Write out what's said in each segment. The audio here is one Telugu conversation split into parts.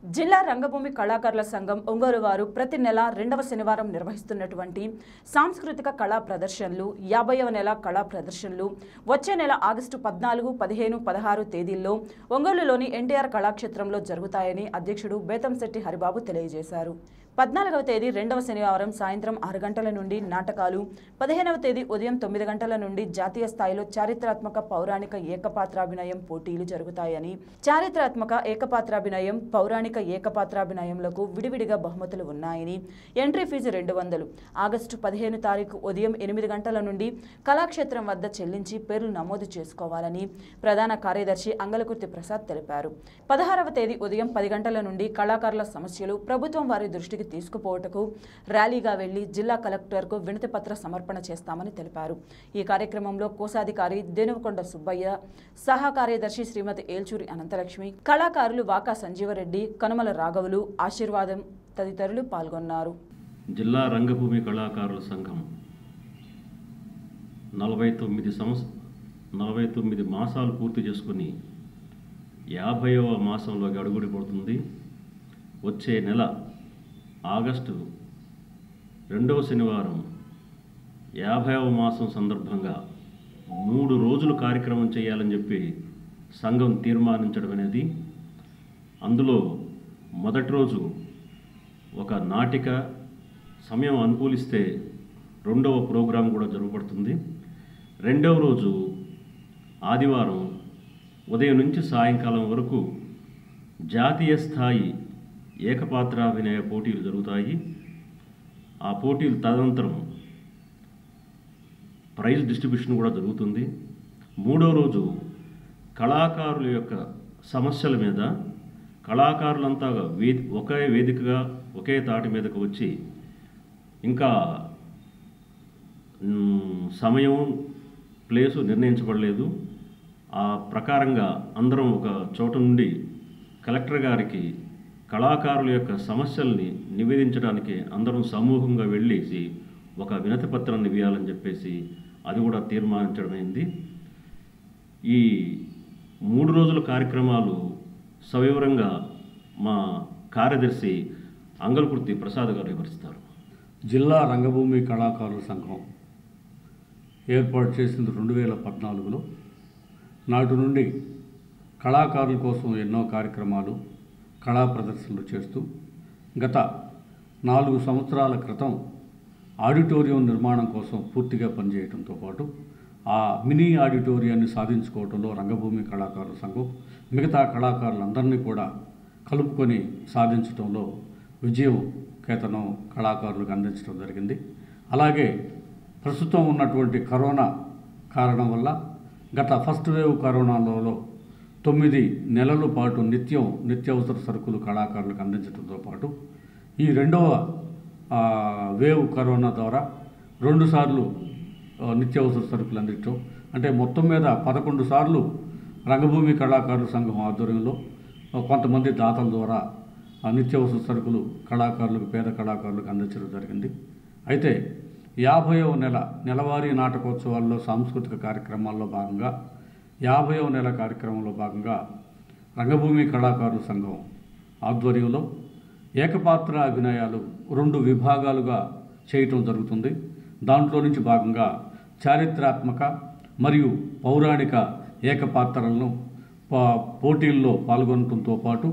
జిల్లా రంగభూమి కళాకారుల సంఘం ఒంగోలు వారు ప్రతి నెల రెండవ శనివారం నిర్వహిస్తున్నటువంటి సాంస్కృతిక కళా ప్రదర్శనలు యాభైవ నెల కళా ప్రదర్శనలు వచ్చే నెల ఆగస్టు పద్నాలుగు పదిహేను పదహారు తేదీల్లో ఒంగోలులోని ఎన్టీఆర్ కళాక్షేత్రంలో జరుగుతాయని అధ్యక్షుడు బేతంశెట్టి హరిబాబు తెలియజేశారు పద్నాలుగవ తేదీ రెండవ శనివారం సాయంత్రం ఆరు గంటల నుండి నాటకాలు పదిహేనవ తేదీ ఉదయం తొమ్మిది గంటల నుండి జాతీయ స్థాయిలో చారిత్రాత్మక పౌరాణిక ఏకపాత్రాభినయం పోటీలు జరుగుతాయని చారిత్రాత్మక ఏకపాత్రాభినయం పౌరాణిక ఏకపాత్రాభినయంలకు విడివిడిగా బహుమతులు ఉన్నాయని ఎంట్రీ ఫీజు రెండు వందలు ఆగస్టు పదిహేను తారీఖు ఉదయం ఎనిమిది గంటల నుండి కళాక్షేత్రం వద్ద చెల్లించి పేర్లు నమోదు చేసుకోవాలని ప్రధాన కార్యదర్శి అంగలకుర్తి ప్రసాద్ తెలిపారు పదహారవ తేదీ ఉదయం పది గంటల నుండి కళాకారుల సమస్యలు ప్రభుత్వం వారి దృష్టికి తీసుకుపోవటకు ర్యాలీగా వెళ్లి జిల్లా కలెక్టర్కు వినతి పత్ర సమర్పణ చేస్తామని తెలిపారు ఈ కార్యక్రమంలో కోశాధికారి దేనువకొండ సుబ్బయ్య సహా కార్యదర్శి శ్రీమతి ఏల్చూరి అనంతలక్ష్మి కళాకారులు వాకా సంజీవరెడ్డి కనుమల రాఘవులు ఆశీర్వాదం తదితరులు పాల్గొన్నారు జిల్లా రంగభూమి కళాకారుల సంఘం నలభై తొమ్మిది సంవత్స నలభై తొమ్మిది మాసాలు పూర్తి చేసుకుని యాభైవ మాసంలోకి అడుగుడి పడుతుంది వచ్చే నెల ఆగస్టు రెండవ శనివారం యాభైవ మాసం సందర్భంగా మూడు రోజులు కార్యక్రమం చేయాలని చెప్పి సంఘం తీర్మానించడం అనేది అందులో మొదటి రోజు ఒక నాటిక సమయం అనుకూలిస్తే రెండవ ప్రోగ్రాం కూడా జరగబడుతుంది రెండవ రోజు ఆదివారం ఉదయం నుంచి సాయంకాలం వరకు జాతీయ స్థాయి ఏకపాత్రాభినయ పోటీలు జరుగుతాయి ఆ పోటీలు తదనంతరం ప్రైజ్ డిస్ట్రిబ్యూషన్ కూడా జరుగుతుంది మూడో రోజు కళాకారుల యొక్క సమస్యల మీద కళాకారులంతా వేది ఒకే వేదికగా ఒకే తాటి మీదకు వచ్చి ఇంకా మ్, సమయం ప్లేసు నిర్ణయించబడలేదు ఆ ప్రకారంగా అందరం ఒక చోట నుండి కలెక్టర్ గారికి కళాకారుల యొక్క సమస్యల్ని నివేదించడానికి అందరం సమూహంగా వెళ్ళేసి ఒక వినతి పత్రాన్ని ఇవ్వాలని చెప్పేసి అది కూడా తీర్మానించడమైంది ఈ మూడు రోజుల కార్యక్రమాలు సవివరంగా మా కార్యదర్శి అంగల్కుర్తి ప్రసాద్ గారు వివరిస్తారు జిల్లా రంగభూమి కళాకారుల సంఘం ఏర్పాటు చేసింది రెండు వేల పద్నాలుగులో నాటి నుండి కళాకారుల కోసం ఎన్నో కార్యక్రమాలు కళా ప్రదర్శనలు చేస్తూ గత నాలుగు సంవత్సరాల క్రితం ఆడిటోరియం నిర్మాణం కోసం పూర్తిగా పనిచేయడంతో పాటు ఆ మినీ ఆడిటోరియాన్ని సాధించుకోవడంలో రంగభూమి కళాకారుల సంఘం మిగతా కళాకారులందరినీ కూడా కలుపుకొని సాధించడంలో విజయం కేతనం కళాకారులకు అందించడం జరిగింది అలాగే ప్రస్తుతం ఉన్నటువంటి కరోనా కారణం వల్ల గత ఫస్ట్ వేవ్ కరోనాలో తొమ్మిది నెలల పాటు నిత్యం నిత్యావసర సరుకులు కళాకారులకు అందించడంతో పాటు ఈ రెండవ ఆ, వేవ్ కరోనా ద్వారా రెండుసార్లు ఆ, నిత్యావసర సరుకులు అందించడం అంటే మొత్తం మీద పదకొండు సార్లు రంగభూమి కళాకారుల సంఘం ఆధ్వర్యంలో ఆ, కొంతమంది దాతల ద్వారా ఆ నిత్యావసర సరుకులు కళాకారులకు పేద కళాకారులకు అందించడం జరిగింది అయితే యాభైవ నెల నెలవారీ నాటకోత్సవాల్లో సాంస్కృతిక కార్యక్రమాల్లో భాగంగా యాభైవ నెల కార్యక్రమంలో భాగంగా రంగభూమి కళాకారుల సంఘం ఆధ్వర్యంలో ఏకపాత్ర అభినయాలు రెండు విభాగాలుగా చేయటం జరుగుతుంది దాంట్లో నుంచి భాగంగా చారిత్రాత్మక మరియు పౌరాణిక ఏకపాత్రలను పా- పోటీల్లో పాల్గొనడంతో పాటు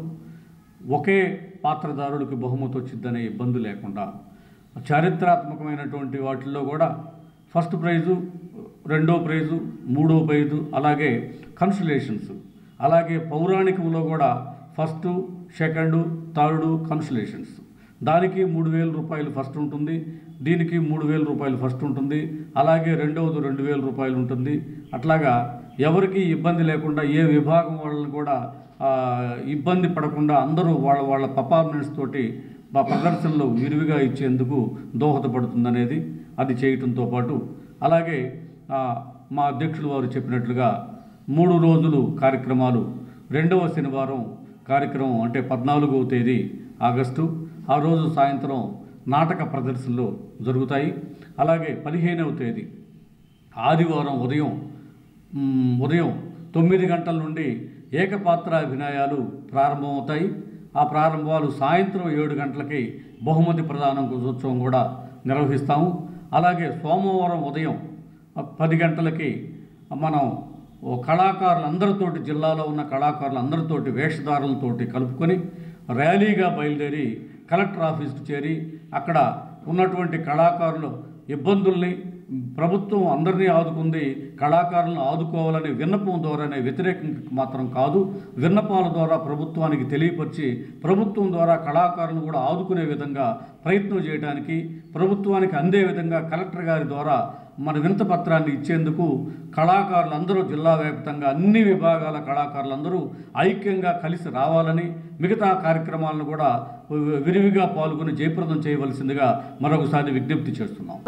ఒకే పాత్రధారుడికి బహుమతి వచ్చిందనే ఇబ్బంది లేకుండా చారిత్రాత్మకమైనటువంటి వాటిల్లో కూడా ఫస్ట్ ప్రైజు రెండో ప్రైజు మూడో ప్రైజు అలాగే కన్సులేషన్స్ అలాగే పౌరాణికంలో కూడా ఫస్ట్ సెకండ్ థర్డ్ కన్సులేషన్స్ దానికి మూడు వేల రూపాయలు ఫస్ట్ ఉంటుంది దీనికి మూడు వేల రూపాయలు ఫస్ట్ ఉంటుంది అలాగే రెండవది రెండు వేల రూపాయలు ఉంటుంది అట్లాగా ఎవరికి ఇబ్బంది లేకుండా ఏ విభాగం వాళ్ళని కూడా ఆ, ఇబ్బంది పడకుండా అందరూ వాళ్ళ వాళ్ళ పర్ఫార్మెన్స్ తోటి మా ప్రదర్శనలో విరివిగా ఇచ్చేందుకు దోహదపడుతుందనేది అది చేయటంతో పాటు అలాగే ఆ, మా అధ్యక్షులు వారు చెప్పినట్లుగా మూడు రోజులు కార్యక్రమాలు రెండవ శనివారం కార్యక్రమం అంటే పద్నాలుగవ తేదీ ఆగస్టు ఆ రోజు సాయంత్రం నాటక ప్రదర్శనలు జరుగుతాయి అలాగే పదిహేనవ తేదీ ఆదివారం ఉదయం మ్, ఉదయం తొమ్మిది గంటల నుండి ఏకపాత్ర అభినయాలు ప్రారంభమవుతాయి ఆ ప్రారంభాలు సాయంత్రం ఏడు గంటలకి బహుమతి ప్రదానం ఉత్సవం కూడా నిర్వహిస్తాము అలాగే సోమవారం ఉదయం పది గంటలకి మనం ఓ కళాకారులందరితోటి జిల్లాలో ఉన్న కళాకారులందరితోటి వేషధారులతోటి కలుపుకొని ర్యాలీగా బయలుదేరి కలెక్టర్ ఆఫీస్కి చేరి అక్కడ ఉన్నటువంటి కళాకారులు ఇబ్బందుల్ని ప్రభుత్వం అందరినీ ఆదుకుంది కళాకారులను ఆదుకోవాలనే విన్నపం ద్వారానే వ్యతిరేకం మాత్రం కాదు విన్నపాల ద్వారా ప్రభుత్వానికి తెలియపరిచి ప్రభుత్వం ద్వారా కళాకారులను కూడా ఆదుకునే విధంగా ప్రయత్నం చేయడానికి ప్రభుత్వానికి అందే విధంగా కలెక్టర్ గారి ద్వారా మన వినత పత్రాన్ని ఇచ్చేందుకు కళాకారులందరూ జిల్లా వ్యాప్తంగా అన్ని విభాగాల కళాకారులందరూ ఐక్యంగా కలిసి రావాలని మిగతా కార్యక్రమాలను కూడా విరివిగా పాల్గొని జయప్రదం చేయవలసిందిగా మరొకసారి విజ్ఞప్తి చేస్తున్నాం